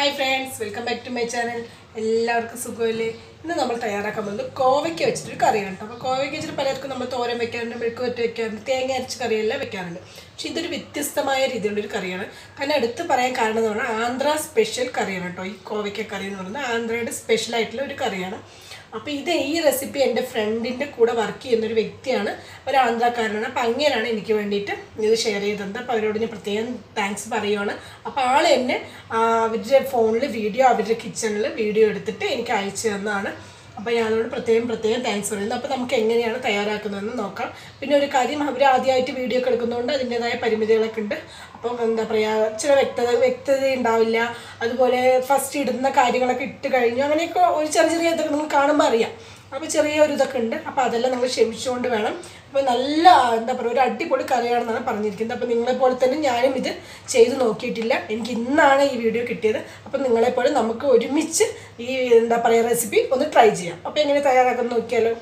hi friends welcome back to my channel എല്ലാവർക്കും സുഖമില്ലേ ഇന്ന് നമ്മൾ തയ്യാറാക്കാൻ പോകുന്നത് കോവയ്ക്ക വെച്ചിട്ടൊരു കറിയാണ് കേട്ടോ അപ്പോൾ കോവയ്ക്ക വെച്ചിട്ട് പലർക്കും നമ്മൾ തോരൻ വെക്കാറുണ്ട് മെഴുക്കുവറ്റ് വെക്കാറുണ്ട് തേങ്ങ അരച്ച കറിയെല്ലാം വെക്കാറുണ്ട് പക്ഷെ ഇതൊരു വ്യത്യസ്തമായ രീതിയിലുള്ള ഒരു കറിയാണ് കാരണം എടുത്ത് പറയാൻ കാരണം എന്ന് പറഞ്ഞാൽ ആന്ധ്ര സ്പെഷ്യൽ കറിയാണ് കേട്ടോ ഈ കോവയ്ക്ക കറി എന്ന് പറയുന്നത് ആന്ധ്രയുടെ സ്പെഷ്യൽ ആയിട്ടുള്ള ഒരു കറിയാണ് അപ്പോൾ ഇത് ഈ റെസിപ്പി എൻ്റെ ഫ്രണ്ടിൻ്റെ കൂടെ വർക്ക് ചെയ്യുന്ന ഒരു വ്യക്തിയാണ് ഒരു ആന്ധ്രാക്കാരനാണ് അപ്പോൾ അങ്ങനെയാണ് എനിക്ക് വേണ്ടിയിട്ട് ഇത് ഷെയർ ചെയ്തത് അപ്പോൾ അവരോട് ഞാൻ പ്രത്യേകം താങ്ക്സ് പറയുവാണ് അപ്പോൾ ആൾ എന്നെ ആ, അവരുടെ ഫോണിൽ വീഡിയോ അവരുടെ കിച്ചണിൽ വീഡിയോ എടുത്തിട്ട് എനിക്ക് അയച്ചു തന്നതാണ് അപ്പോൾ ഞാൻ അതുകൊണ്ട് പ്രത്യേകം പ്രത്യേകം താങ്ക്സ് പറയുന്നു അപ്പോൾ നമുക്ക് എങ്ങനെയാണ് തയ്യാറാക്കുന്നതെന്ന് നോക്കാം പിന്നെ ഒരു കാര്യം അവർ ആദ്യമായിട്ട് വീഡിയോ ഒക്കെ എടുക്കുന്നതുകൊണ്ട് അതിൻ്റെതായ പരിമിതികളൊക്കെ ഉണ്ട് അപ്പം എന്താ പറയുക ചില വ്യക്തത വ്യക്തത ഉണ്ടാവില്ല അതുപോലെ ഫസ്റ്റ് ഇടുന്ന കാര്യങ്ങളൊക്കെ ഇട്ട് കഴിഞ്ഞു അങ്ങനെയൊക്കെ ഒരു ചെറിയ ചെറിയ ഇതൊക്കെ നമുക്ക് കാണുമ്പോൾ അറിയാം അപ്പോൾ ചെറിയൊരു ഇതൊക്കെ ഉണ്ട് അപ്പോൾ അതെല്ലാം നമ്മൾ ക്ഷമിച്ചുകൊണ്ട് വേണം അപ്പോൾ നല്ല എന്താ പറയുക ഒരു അടിപൊളി കറിയാണെന്നാണ് പറഞ്ഞിരിക്കുന്നത് അപ്പോൾ നിങ്ങളെപ്പോലെ തന്നെ ഞാനും ഇത് ചെയ്ത് നോക്കിയിട്ടില്ല എനിക്ക് ഇന്നാണ് ഈ വീഡിയോ കിട്ടിയത് അപ്പോൾ നിങ്ങളെപ്പോലെ നമുക്ക് ഒരുമിച്ച് ഈ എന്താ പറയുക റെസിപ്പി ഒന്ന് ട്രൈ ചെയ്യാം അപ്പോൾ എങ്ങനെ തയ്യാറാക്കാൻ നോക്കിയാലോ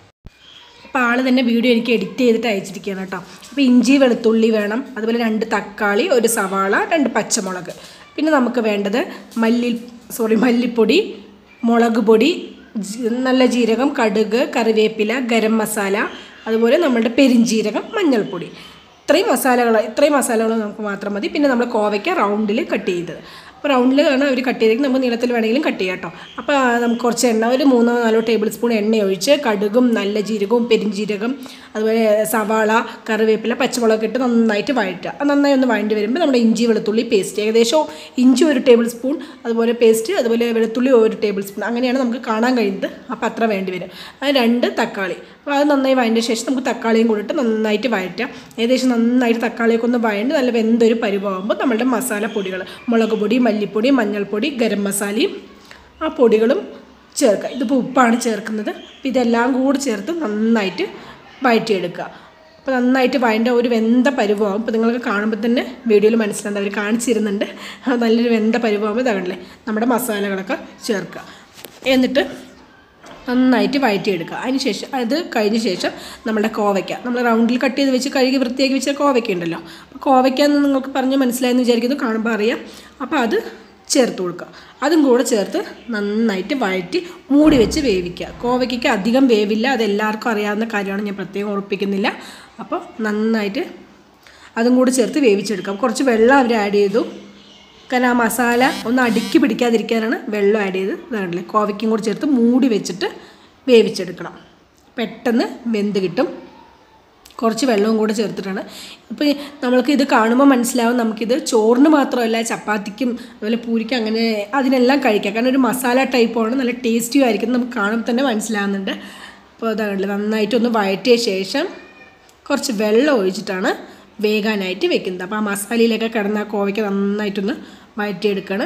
അപ്പോൾ ആൾ തന്നെ വീഡിയോ എനിക്ക് എഡിറ്റ് ചെയ്തിട്ട് അയച്ചിരിക്കുകയാണ് കേട്ടോ അപ്പോൾ ഇഞ്ചി വെളുത്തുള്ളി വേണം അതുപോലെ രണ്ട് തക്കാളി ഒരു സവാള രണ്ട് പച്ചമുളക് പിന്നെ നമുക്ക് വേണ്ടത് മല്ലി സോറി മല്ലിപ്പൊടി മുളക് പൊടി ജി- നല്ല ജീരകം കടുക് കറിവേപ്പില ഗരം മസാല അതുപോലെ നമ്മുടെ പെരിഞ്ജീരകം മഞ്ഞൾപ്പൊടി ഇത്രയും മസാലകൾ ഇത്രയും മസാലകൾ നമുക്ക് മാത്രം മതി പിന്നെ നമ്മൾ കോവയ്ക്ക റൗണ്ടിൽ കട്ട് ചെയ്തത് അപ്പോൾ റൗണ്ടിൽ ആണ് അവർ കട്ട് ചെയ്തെങ്കിൽ നമുക്ക് നീളത്തിൽ വേണമെങ്കിലും കട്ട് ചെയ്യാം കേട്ടോ അപ്പോൾ ആ, നമുക്ക് കുറച്ച് എണ്ണ ഒരു മൂന്നോ നാലോ ടേബിൾ സ്പൂൺ എണ്ണ ഒഴിച്ച് കടുകും നല്ല ജീരകവും പെരിഞ്ജീരകം അതുപോലെ സവാള കറിവേപ്പില പച്ചമുളക് ഇട്ട് നന്നായിട്ട് വഴറ്റുക അത് നന്നായി ഒന്ന് വഴണ്ടി വരുമ്പോൾ നമ്മുടെ ഇഞ്ചി വെളുത്തുള്ളി പേസ്റ്റ് ഏകദേശം ഇഞ്ചി ഒരു ടേബിൾ സ്പൂൺ അതുപോലെ പേസ്റ്റ് അതുപോലെ വെളുത്തുള്ളി ഒരു ടേബിൾ സ്പൂൺ അങ്ങനെയാണ് നമുക്ക് കാണാൻ കഴിയുന്നത് അപ്പോൾ അത്ര വേണ്ടി വരും അത് രണ്ട് തക്കാളി അപ്പോൾ അത് നന്നായി വഴറ്റിയ ശേഷം നമുക്ക് തക്കാളിയും കൂടിയിട്ട് നന്നായിട്ട് വഴറ്റാം ഏകദേശം നന്നായിട്ട് തക്കാളിയൊക്കെ ഒന്ന് വഴണ്ട് നല്ല വെന്തൊരു പരിവാകുമ്പോൾ നമ്മളുടെ മസാല പൊടികൾ മുളക് പൊടി മല്ലിപ്പൊടി മഞ്ഞൾപ്പൊടി ഗരം മസാലയും ആ പൊടികളും ചേർക്കുക ഇതിപ്പോൾ ഉപ്പാണ് ചേർക്കുന്നത് അപ്പോൾ ഇതെല്ലാം കൂടി ചേർത്ത് നന്നായിട്ട് വഴറ്റിയെടുക്കുക അപ്പോൾ നന്നായിട്ട് വഴൻ്റെ ഒരു വെന്ത പരുവമാകും ഇപ്പോൾ നിങ്ങൾക്ക് കാണുമ്പോൾ തന്നെ വീഡിയോയിൽ മനസ്സിലാകുന്നത് അവർ കാണിച്ചിരുന്നുണ്ട് അത് നല്ലൊരു വെന്ത പരുവമാകുമ്പോൾ ഇതാകണല്ലേ നമ്മുടെ മസാലകളൊക്കെ ചേർക്കുക എന്നിട്ട് നന്നായിട്ട് വഴറ്റിയെടുക്കുക അതിന് ശേഷം അത് കഴിഞ്ഞ ശേഷം നമ്മുടെ കോവയ്ക്ക നമ്മൾ റൗണ്ടിൽ കട്ട് ചെയ്ത് വെച്ച് കഴുകി വൃത്തിയാക്കി വെച്ച കോവയ്ക്ക ഉണ്ടല്ലോ അപ്പോൾ കോവയ്ക്ക എന്ന് നിങ്ങൾക്ക് പറഞ്ഞ് മനസ്സിലായെന്ന് വിചാരിക്കുന്നു കാണുമ്പോൾ അറിയാം അപ്പോൾ അത് ചേർത്ത് കൊടുക്കുക അതും കൂടെ ചേർത്ത് നന്നായിട്ട് വഴറ്റി മൂടി വെച്ച് വേവിക്കുക കോവയ്ക്കയ്ക്ക് അധികം വേവില്ല അത് എല്ലാവർക്കും അറിയാവുന്ന കാര്യമാണ് ഞാൻ പ്രത്യേകം ഉറപ്പിക്കുന്നില്ല അപ്പോൾ നന്നായിട്ട് അതും കൂടെ ചേർത്ത് വേവിച്ചെടുക്കാം കുറച്ച് വെള്ളം അവർ ആഡ് ചെയ്തു കാരണം ആ മസാല ഒന്ന് അടുക്കി പിടിക്കാതിരിക്കാനാണ് വെള്ളം ആഡ് ചെയ്ത് ഇതാണല്ലേ കോവയ്ക്കും കൂടി ചേർത്ത് മൂടി വെച്ചിട്ട് വേവിച്ചെടുക്കണം പെട്ടെന്ന് വെന്ത് കിട്ടും കുറച്ച് വെള്ളവും കൂടെ ചേർത്തിട്ടാണ് ഇപ്പോൾ ഈ നമ്മൾക്ക് ഇത് കാണുമ്പോൾ മനസ്സിലാവും നമുക്കിത് ചോറിന് മാത്രമല്ല ചപ്പാത്തിക്കും അതുപോലെ പൂരിക്കും അങ്ങനെ അതിനെല്ലാം കഴിക്കാം കാരണം ഒരു മസാല ടൈപ്പാണ് നല്ല ടേസ്റ്റിയും ആയിരിക്കും നമുക്ക് കാണുമ്പോൾ തന്നെ മനസ്സിലാവുന്നുണ്ട് അപ്പോൾ അതാണല്ലോ നന്നായിട്ടൊന്ന് വഴറ്റിയ ശേഷം കുറച്ച് വെള്ളം ഒഴിച്ചിട്ടാണ് വേകാനായിട്ട് വെക്കുന്നത് അപ്പോൾ ആ മസാലയിലൊക്കെ കിടന്ന ആ കോവയ്ക്ക് നന്നായിട്ടൊന്ന് വഴറ്റിയെടുക്കണം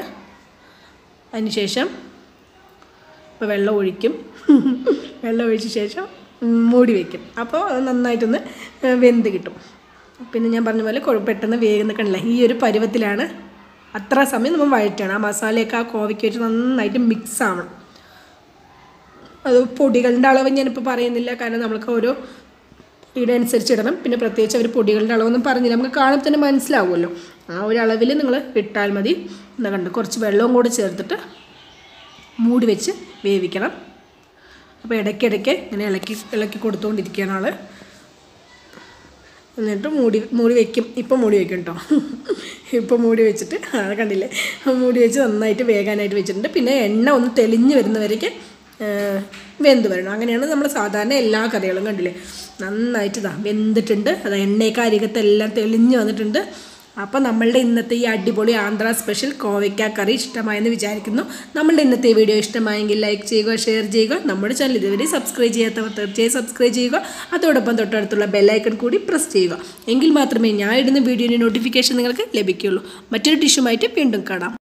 അതിനുശേഷം ഇപ്പോൾ വെള്ളം ഒഴിക്കും വെള്ളം ഒഴിച്ച ശേഷം ഉം, മൂടി വയ്ക്കും അപ്പോൾ അത് നന്നായിട്ടൊന്ന് ഏഹ്, വെന്ത് കിട്ടും പിന്നെ ഞാൻ പറഞ്ഞ പോലെ കൊഴ- പെട്ടെന്ന് വേഗം കണ്ടില്ല ഈ ഒരു പരുവത്തിലാണ് അത്ര സമയം നമ്മൾ വഴറ്റണം ആ മസാലയൊക്കെ ആ കോവയ്ക്ക് വെച്ച് നന്നായിട്ട് മിക്സ് ആവണം അത് പൊടികളുടെ അളവ് ഞാനിപ്പോൾ പറയുന്നില്ല കാരണം നമുക്ക് ഓരോ പൊടിയുടെ അനുസരിച്ച് ഇടണം പിന്നെ പ്രത്യേകിച്ച് അവർ പൊടികളുടെ അളവൊന്നും പറഞ്ഞില്ല നമുക്ക് കാണുമ്പോൾ തന്നെ മനസ്സിലാവുമല്ലോ ആ ഒരു അളവിൽ നിങ്ങൾ ഇട്ടാൽ മതി എന്താ കണ്ട് കുറച്ച് വെള്ളവും കൂടി ചേർത്തിട്ട് മൂടി വെച്ച് വേവിക്കണം അപ്പോൾ ഇടയ്ക്കിടയ്ക്ക് ഇങ്ങനെ ഇളക്കി ഇളക്കി കൊടുത്തുകൊണ്ടിരിക്കുകയാണ് ആൾ എന്നിട്ട് മൂടി മൂടി വെക്കും ഇപ്പം മൂടി വെക്കും കേട്ടോ ഇപ്പം മൂടി വെച്ചിട്ട് ആ കണ്ടില്ലേ മൂടി വെച്ച് നന്നായിട്ട് വേകാനായിട്ട് വെച്ചിട്ടുണ്ട് പിന്നെ എണ്ണ ഒന്ന് തെളിഞ്ഞ് വരുന്നവരേക്ക് വെന്ത് വരണം അങ്ങനെയാണ് നമ്മൾ സാധാരണ എല്ലാ കറികളും കണ്ടില്ലേ നന്നായിട്ട് ഇതാ വെന്തിട്ടുണ്ട് അത് എണ്ണയൊക്കെ അരികത്തെല്ലാം തെളിഞ്ഞ് വന്നിട്ടുണ്ട് അപ്പോൾ നമ്മളുടെ ഇന്നത്തെ ഈ അടിപൊളി ആന്ധ്ര സ്പെഷ്യൽ കോവയ്ക്ക കറി ഇഷ്ടമായെന്ന് വിചാരിക്കുന്നു നമ്മളുടെ ഇന്നത്തെ ഈ വീഡിയോ ഇഷ്ടമായെങ്കിൽ ലൈക്ക് ചെയ്യുക ഷെയർ ചെയ്യുക നമ്മുടെ ചാനൽ ഇതുവരെ സബ്സ്ക്രൈബ് ചെയ്യാത്തവർ തീർച്ചയായും സബ്സ്ക്രൈബ് ചെയ്യുക അതോടൊപ്പം തൊട്ടടുത്തുള്ള ബെല്ലൈക്കൺ കൂടി പ്രസ് ചെയ്യുക എങ്കിൽ മാത്രമേ ഞാൻ ഇടുന്ന വീഡിയോയുടെ നോട്ടിഫിക്കേഷൻ നിങ്ങൾക്ക് ലഭിക്കുകയുള്ളൂ മറ്റൊരു ഡിഷുമായിട്ട് വീണ്ടും കാണാം